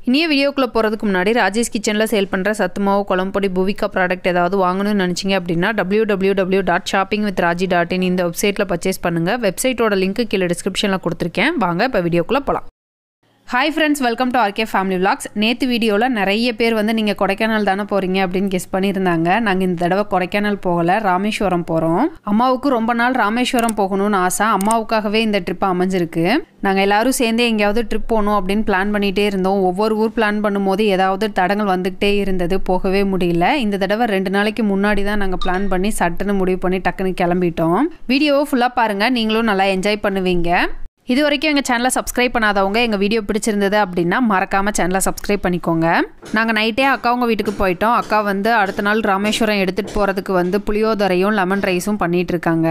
இனிய வீடியோக்குள்ளே போகிறதுக்கு முன்னாடி ராஜேஷ் கிச்சனில் சேல் பண்ணுற சத்து மாவு குழம்பொடி புவிகா ப்ராடக்ட் ஏதாவது வாங்கணும்னு நினச்சிங்க அப்படின்னா W W W dot shopping with Raji dot in இந்த வெப்சைட்டில் பர்ச்சேஸ் பண்ணுங்கள் வெப்சைட்டோட லிங்க் கீழே டிஸ்கிரிப்ஷனில் கொடுத்துருக்கேன் வாங்க இப்போ வீடியோக்குள்ளே போகலாம் hi friends welcome to RK family vlogs நேற்று வீடியோவில் நிறைய பேர் வந்து நீங்கள் கொடைக்கானல் தானே போகிறீங்க அப்படின்னு கெஸ் பண்ணியிருந்தாங்க நாங்கள் இந்த தடவை கொடைக்கானல் போகலை ராமேஸ்வரம் போகிறோம் அம்மாவுக்கு ரொம்ப நாள் ராமேஸ்வரம் போகணும்னு ஆசை அம்மாவுக்காகவே இந்த ட்ரிப் அமைஞ்சிருக்கு நாங்கள் எல்லாரும் சேர்ந்து எங்கேயாவது ட்ரிப் போகணும் அப்படின்னு பிளான் பண்ணிகிட்டே இருந்தோம் ஒவ்வொரு ஊர் பிளான் பண்ணும்போது ஏதாவது தடங்கள் வந்துக்கிட்டே இருந்தது போகவே முடியல இந்த தடவை ரெண்டு நாளைக்கு முன்னாடி தான் நாங்கள் பிளான் பண்ணி சட்டுன்னு முடிவு பண்ணி டக்குன்னு கிளம்பிட்டோம் வீடியோவை ஃபுல்லாக பாருங்கள் நீங்களும் நல்லா என்ஜாய் பண்ணுவீங்க இது வரைக்கும் எங்கள் சேனலை சப்ஸ்கிரைப் பண்ணாதவங்க எங்கள் வீடியோ பிடிச்சிருந்தது அப்படின்னா மறக்காமல் சேனலை சப்ஸ்கிரைப் பண்ணிக்கோங்க நாங்கள் நைட்டே அக்காவங்க வீட்டுக்கு போயிட்டோம் அக்கா வந்து அடுத்த நாள் ராமேஸ்வரம் எடுத்துகிட்டு போகிறதுக்கு வந்து புளியோதரையும் லெமன் ரைஸும் பண்ணிட்டு இருக்காங்க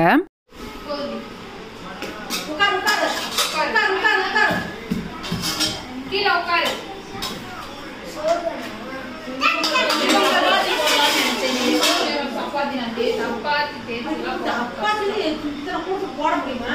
உட்காரு உட்காரு உட்காரு உட்காரு உட்காரு கீழே உட்காரு சப்பாத்தி இத்தனை கூட்டு போட முடியுமா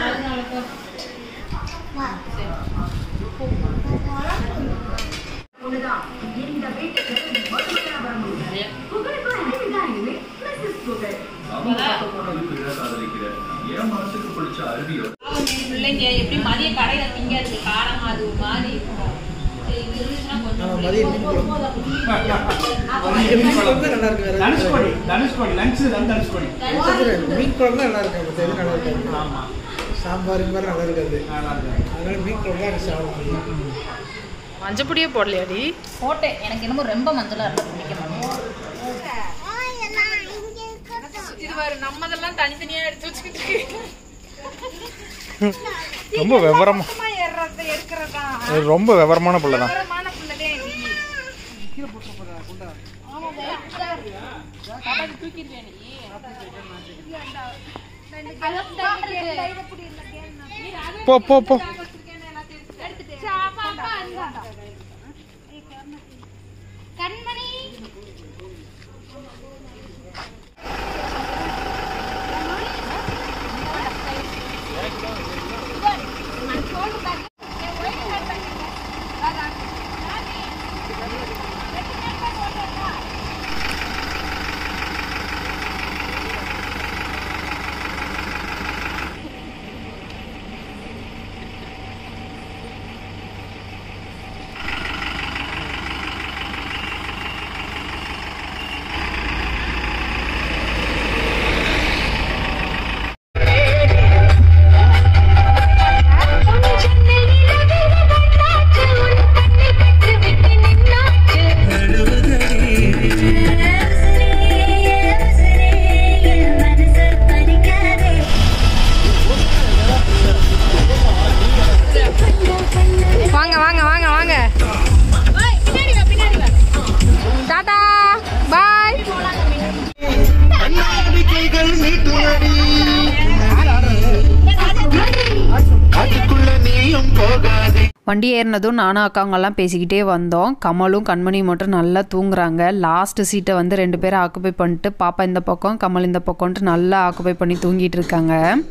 பிள்ளைங்க எப்படி மதிய கடையில திங்கிறது காரமா அது ஒரு மாதிரி இருக்கும். சரி, இது இருந்துச்சுன்னா கொஞ்சம் மீன் குழம்பு நல்லா இருக்கு வேற தனுஷ்கோடி தனுஷ்கோடி லஞ்ச் தான் தனுஷ்கோடி எதுவும் மீன் குழம்பு தான் நல்லா இருக்கு மத்த எதுவும் நல்லா இருக்காது ஆமா சாம்பார் இந்த மாதிரி நல்லா இருக்காது நல்லா இருக்கு அதனால மீன் குழம்பு தான் எனக்கு சாப்பிட முடியும் மஞ்சப்பொடியே போடலையாடி போட்டேன் எனக்கு என்னமோ ரொம்ப மஞ்சளா இருக்கு பிடிக்க மாட்டேன் நம்மதெல்லாம் தனித்தனியா எடுத்து வச்சுக்கிட்டு ரொம்ப விவரமா அது ரொம்ப விவரமான பிள்ளை தான் போ போ போ கண்மணி வாங்க வாங்க வாங்க வாங்க டாடா பாய் வண்டி ஏறினதும் நானும் அக்காங்கெல்லாம் பேசிக்கிட்டே வந்தோம் கமலும் கண்மணி மட்டும் நல்லா தூங்குறாங்க லாஸ்ட் சீட்டை வந்து ரெண்டு பேரும் ஆக்குபை பண்ணிட்டு பாப்பா இந்த பக்கம் கமல் இந்த பக்கம்ன்ட்டு நல்லா ஆக்குபை பண்ணி தூங்கிட்டு இருக்காங்க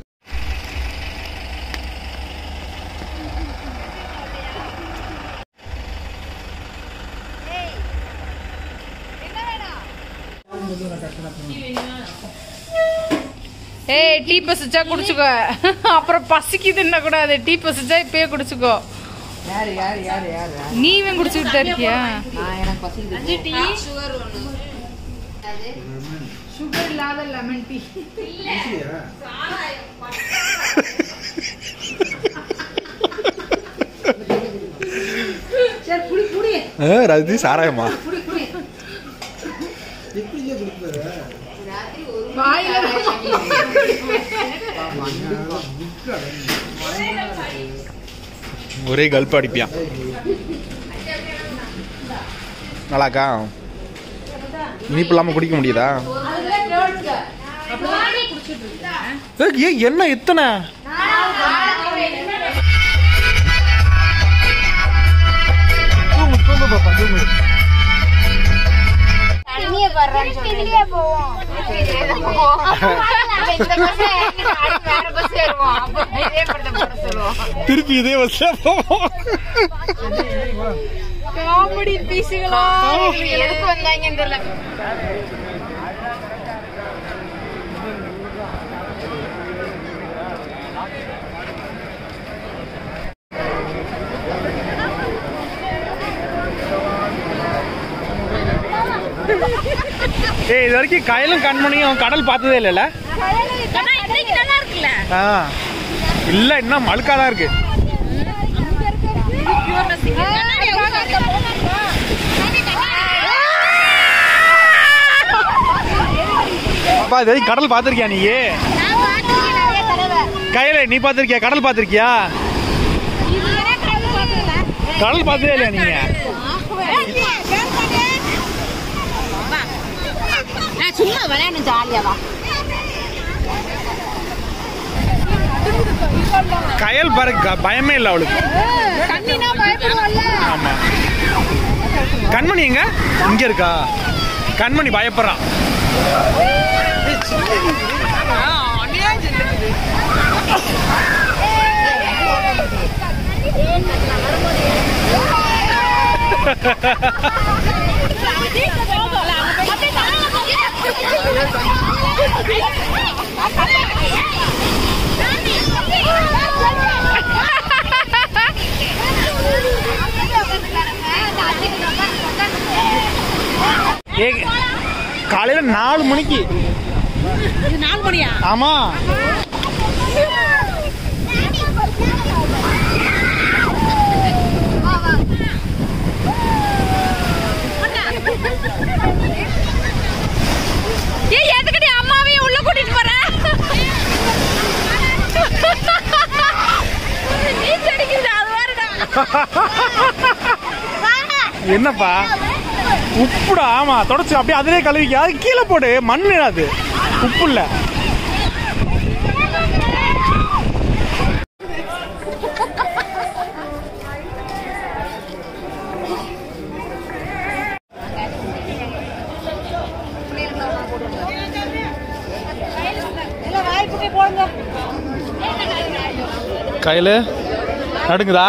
ஏய் டீ பசிச்சா குடிச்சுக்கோ அப்புறம் பசிக்குதுன்னா கூட அது டீ பசிச்சா இப்பயே குடிச்சுக்கோ நீ இவன் குடிச்சுக்கிட்டு இருக்கியா சுகர் இல்லாத லெமன் டீ ரஜினி சாராயமா வாயில ஒரே கல்ப் அடிப்பியான் நல்லாக்கா இனிப்பு இல்லாம குடிக்க முடியுதா ஏய், ஏய் என்ன எத்தனை தூங்கு தூங்கு பாப்பா தூங்கு தண்ணிய வர்றான்னு சொல்றேன் போவோம் இந்த பஸ் வேற பஸ் ஏறுவோம் அப்ப இதே படத்தை போட சொல்லுவோம் திருப்பி இதே பஸ்ல போவோம் காமெடி பீஸுகளா எதுக்கு வந்தாங்கன்னு தெரியல ஏய் இது வரைக்கும் கயலும் கண்மணியும் கடல் பார்த்ததே இல்லைல்ல நல்லா இருக்குல்ல ஆ இல்ல இன்னும் மழுக்கா தான் இருக்கு அப்பா இது வரைக்கும் கடல் பார்த்திருக்கியா நீ கையில நீ பார்த்திருக்கியா கடல் பார்த்திருக்கியா கடல் பார்த்ததே இல்லையா நீங்க சும்மா விளையாடணும் ஜாலியாவா கயல் பாரு க- பயமே இல்லை அவளுக்கு கண்ணினா பயப்படுவாள்ல ஆமா கண்மணி எங்க இங்க இருக்கா கண்மணி பயப்படுறான் ஏ காலையில நாலு மணிக்கு நாலு மணியா ஆமா ஏய் எதுக்குடி அம்மாவையும் உள்ள கூட்டிட்டு போற நீச்சல் அடிக்குது அது வேறடா என்னப்பா உப்புடா ஆமா தொடச்சு அப்படியே அதிலே கழுவிக்க அது கீழே போடு மண் அது உப்பு இல்ல கையில நடுங்குதா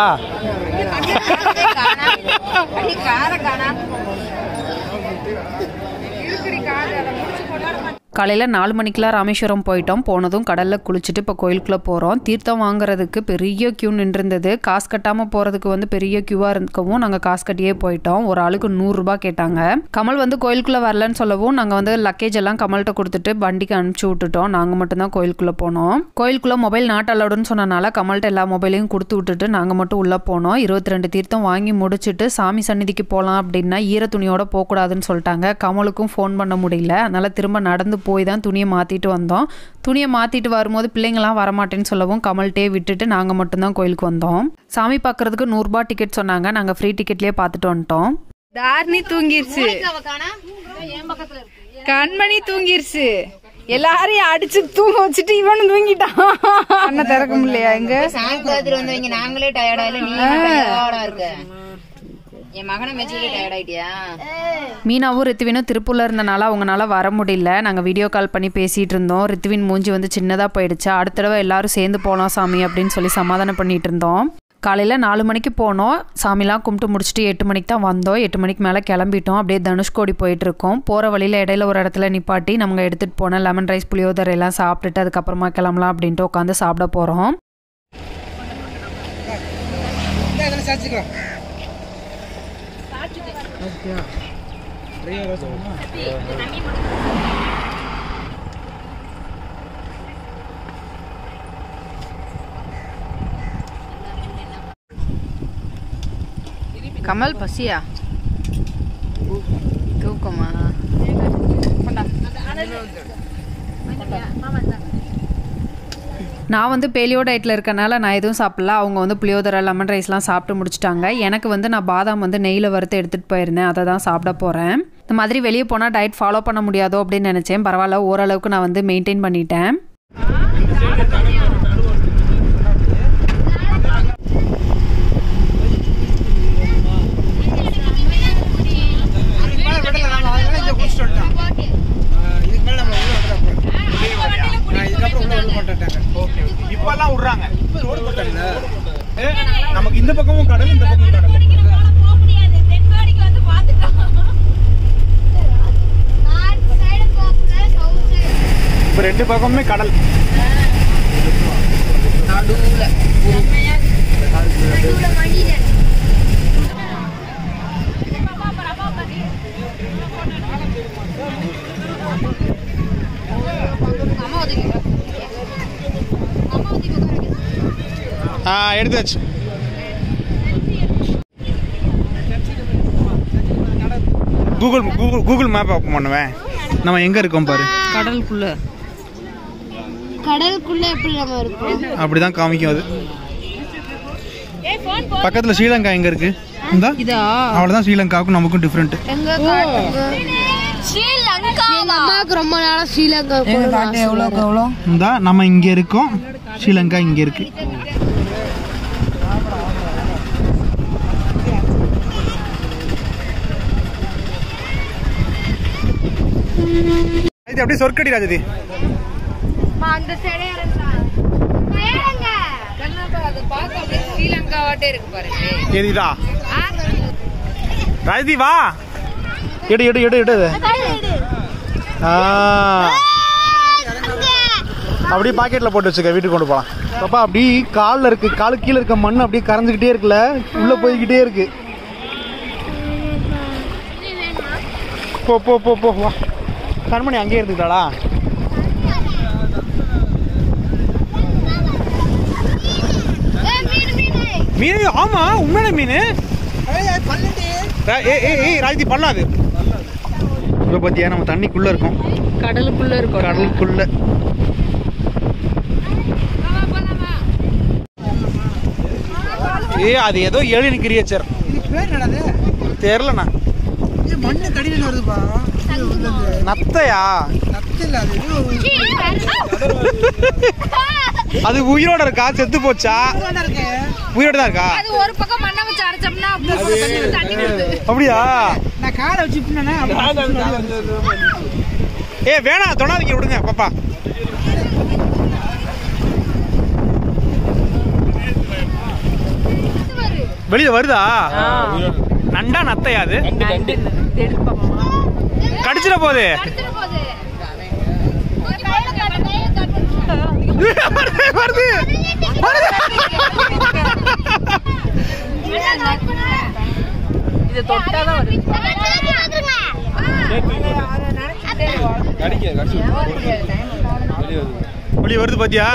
காலையில் நாலு மணிக்கெலாம் ராமேஸ்வரம் போயிட்டோம் போனதும் கடலில் குளிச்சுட்டு இப்போ கோயிலுக்குள்ளே போகிறோம் தீர்த்தம் வாங்குறதுக்கு பெரிய க்யூ நின்றுருந்தது காசு கட்டாமல் போகிறதுக்கு வந்து பெரிய க்யூவாக இருக்கவும் நாங்கள் காசு கட்டியே போயிட்டோம் ஒரு ஆளுக்கு நூறுரூபா கேட்டாங்க கமல் வந்து கோயிலுக்குள்ளே வரலன்னு சொல்லவும் நாங்கள் வந்து லக்கேஜ் எல்லாம் கமல்கிட்ட கொடுத்துட்டு வண்டிக்கு அனுப்பிச்சி விட்டுட்டோம் நாங்கள் மட்டும்தான் கோயிலுக்குள்ளே போனோம் கோயிலுக்குள்ளே மொபைல் நாட் அலவுடுன்னு சொன்னனால கமல்கிட்ட எல்லா மொபைலையும் கொடுத்து விட்டுட்டு நாங்கள் மட்டும் உள்ளே போனோம் இருபத்தி ரெண்டு தீர்த்தம் வாங்கி முடிச்சுட்டு சாமி சந்நிதிக்கு போகலாம் அப்படின்னா ஈர துணியோட போகக்கூடாதுன்னு சொல்லிட்டாங்க கமலுக்கும் ஃபோன் பண்ண முடியல அதனால் திரும்ப நடந்து போய் தான் துணியை மாற்றிட்டு வந்தோம் துணியை மாற்றிட்டு வரும்போது பிள்ளைங்களாம் வரமாட்டேன்னு சொல்லவும் கமல்கிட்டே விட்டுட்டு நாங்கள் மட்டும்தான் கோயிலுக்கு வந்தோம் சாமி பார்க்கறதுக்கு நூறுரூபா டிக்கெட் சொன்னாங்க நாங்கள் ஃப்ரீ டிக்கெட்லேயே பார்த்துட்டு வந்துட்டோம் தார்னி தூங்கிருச்சு கண்மணி தூங்கிருச்சு எல்லாரையும் அடிச்சு தூங்க வச்சுட்டு இவனும் தூங்கிட்டான் கண்ணை திறக்க முடியலையா எங்க சாயங்காலத்துல வந்தவங்க நாங்களே டயர்டா இல்ல நீ டயர்டா இருக்க என் மகனை மெச்சூரி டயர்ட் ஆயிட்டியா மீனாவும் ரித்துவினும் திருப்பூர்ல இருந்தனால அவங்களால வர முடியல நாங்கள் வீடியோ கால் பண்ணி பேசிகிட்டு இருந்தோம் ரித்துவின் மூஞ்சி வந்து சின்னதாக போயிடுச்சு அடுத்த தடவை எல்லாரும் சேர்ந்து போனோம் சாமி அப்படின்னு சொல்லி சமாதானம் பண்ணிட்டு இருந்தோம் காலையில் நாலு மணிக்கு போனோம் சாமிலாம் கும்பிட்டு முடிச்சுட்டு எட்டு மணிக்கு தான் வந்தோம் எட்டு மணிக்கு மேலே கிளம்பிட்டோம் அப்படியே தனுஷ்கோடி போயிட்டு இருக்கோம் போகிற வழியில் இடையில ஒரு இடத்துல நிப்பாட்டி நம்ம எடுத்துகிட்டு போன லெமன் ரைஸ் புளியோதரை எல்லாம் சாப்பிட்டுட்டு அதுக்கப்புறமா கிளம்பலாம் அப்படின்ட்டு உட்காந்து சாப்பிட போகிறோம் இந்த இதில் சாச்சிக்கலாம் கமல் பசியா தூக்கமா நான் வந்து பேலியோ டயட்டில் இருக்கனால நான் எதுவும் சாப்பிடல அவங்க வந்து புளியோதரை லெமன் ரைஸ்லாம் சாப்பிட்டு முடிச்சிட்டாங்க எனக்கு வந்து நான் பாதாம் வந்து நெய்யில் வறுத்து எடுத்துகிட்டு போயிருந்தேன் அதை தான் சாப்பிட போகிறேன் இந்த மாதிரி வெளியே போனால் டயட் ஃபாலோ பண்ண முடியாதோ அப்படின்னு நினச்சேன் பரவாயில்ல ஓரளவுக்கு நான் வந்து மெயின்டைன் பண்ணிட்டேன் இதுக்கு மேலே விடல நம்ம அதனால இங்கே குடிச்சிட்டு வந்துட்டோம் ஆ, இதுக்கு மேலே நம்ம உள்ள விடக்கூடாது நான் இதுக்கப்புறம் உள்ள விட மாட்டேன்ட்டாங்க ஓகே இப்பெல்லாம் விடுறாங்க இப்போ ரோடு போட்டாங்கல்ல ஏ, நமக்கு இந்த பக்கமும் கடல் இந்த பக்கமும் கடல் பக்கமுமே கடல் நடுவுல ஆ எடுத்தாச்சு Google Google Google map open பண்ணுவேன் நம்ம எங்கே இருக்கோம் பாரு கடலுக்குள்ள கடலுக்குள்ள எப்படி நம்ம இருக்கோம் அப்படி தான் காமிக்கும் அது பக்கத்தில் ஸ்ரீலங்கா எங்கே இருக்கு இந்தா இதா அவ்வளோதான் ஸ்ரீலங்காவுக்கும் நமக்கும் டிஃப்ரெண்ட் எங்க காட்டுங்க ஸ்ரீலங்கா எங்க அம்மாவுக்கு ரொம்ப நாளா ஸ்ரீலங்கா போகணும்னு ஆசை. எவ்வளோக்கு எவ்வளோ இந்தா நம்ம இங்கே இருக்கோம் ஸ்ரீலங்கா இங்கே இருக்கு இது அப்படியே சொற்கடி ராஜதி அந்த சைடே இறங்குறா ஏறுங்க. அது பார்க்க அப்படியே ஸ்ரீலங்காவாட்டே இருக்கு பாருங்க எரிதா ராஜதி வா எடு எடு எடு எடு இது. ஆ அப்படியே பாக்கெட்ல போட்டு வச்சுக்க வீட்டுக்கு கொண்டு போலாம் பாப்பா அப்படி கால்ல இருக்கு காலு கீழே இருக்க மண் அப்படியே கரைஞ்சுக்கிட்டே இருக்குல்ல உள்ள போய்கிட்டே இருக்கு போ போ போ போ வா கண்மணி அங்கேயே இருந்துக்கிட்டாளா மீன் ஆமா உண்மையான மீன் ஏய் ஏய் ஏய் ராஜதி பண்ணாது இப்போ பார்த்தியா நம்ம தண்ணிக்குள்ள இருக்கோம் கடலுக்குள்ள இருக்கும் கடலுக்குள்ள ஏய் அது ஏதோ ஏழியன் கிரியேச்சர் இதுக்கு பேர் என்னது தெரிலண்ணா இது மண்ணு கடியில் வருதுப்பா நத்தையா நத்து இல்லை அது ஏதோ அது உயிரோட இருக்கா செத்து போச்சா தானே இருக்கு உயிரோட தான் இருக்கா அது ஒரு பக்கம் மண்ணை வச்சு அரைச்சோம்னா தண்ணி வருது அப்படியா நான் காலை வச்சு பின்னா ஏ வேணாம் தொடாதீங்க விடுங்க பாப்பா வெளியில வருதா நண்டா நத்தையா அது கடிச்சிட போகுது வருது வருது இது தொட்டாதான் வருது வெளிய வருது பாத்தியா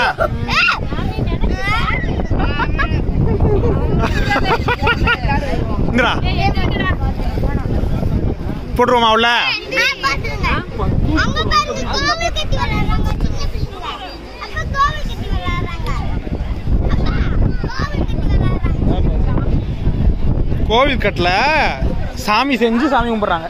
இங்கடா போட்டுருவோமா உள்ள அங்க பாருங்க கோவில் கட்டி விளையாடுறாங்க சின்ன பிள்ளைங்க அப்ப கோவில் கட்டி விளையாடுறாங்க அப்பா கோவில் கட்டி விளையாடுறாங்க கோவில் கட்டில சாமி செஞ்சு சாமி கும்பிட்றாங்க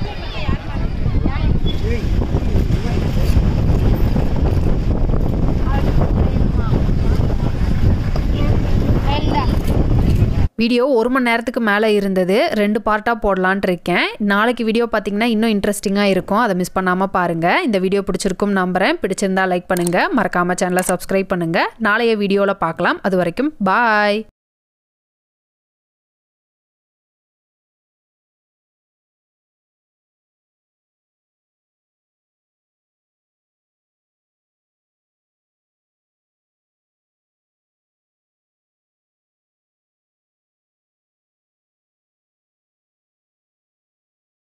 வீடியோ ஒரு மணி நேரத்துக்கு மேலே இருந்தது ரெண்டு பார்ட்டாக போடலான்ட்டு இருக்கேன் நாளைக்கு வீடியோ பார்த்தீங்கன்னா இன்னும் இன்ட்ரெஸ்டிங்காக இருக்கும் அதை மிஸ் பண்ணாமல் பாருங்கள் இந்த வீடியோ பிடிச்சிருக்கும் நம்புறேன் பிடிச்சிருந்தா லைக் பண்ணுங்கள் மறக்காமல் சேனலை சப்ஸ்கிரைப் பண்ணுங்கள் நாளைய வீடியோவில் பார்க்கலாம் அது வரைக்கும் பாய்